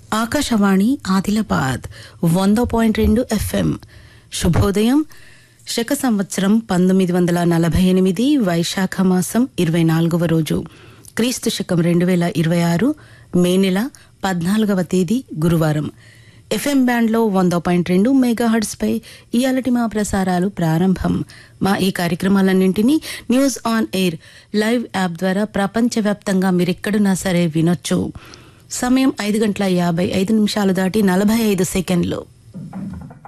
ఆకాశవాణి ఆదిలాబాద్ వంద పాయింట్ రెండు ఎఫ్ఎం శుభోదయం శక సంవత్సరం పంతొమ్మిది వందల నలభై ఎనిమిది వైశాఖ మాసం ఇరవై నాలుగవ రోజు క్రీస్తు శకం రెండు వేల ఇరవై ఆరు మే నెల పద్నాలుగవ తేదీ గురువారం ఎఫ్ఎం బ్యాండ్లో వంద పాయింట్ రెండు మెగాహర్ట్స్ పై ఇయాలటి మా ప్రసారాలు ప్రారంభం మా ఈ కార్యక్రమాలన్నింటినీ news on air live app ద్వారా ప్రపంచవ్యాప్తంగా మీరెక్కడున్నా సరే వినొచ్చు సమయం ఐదు గంటల యాభై ఐదు నిమిషాలు దాటి నలభై ఐదు సెకండ్లు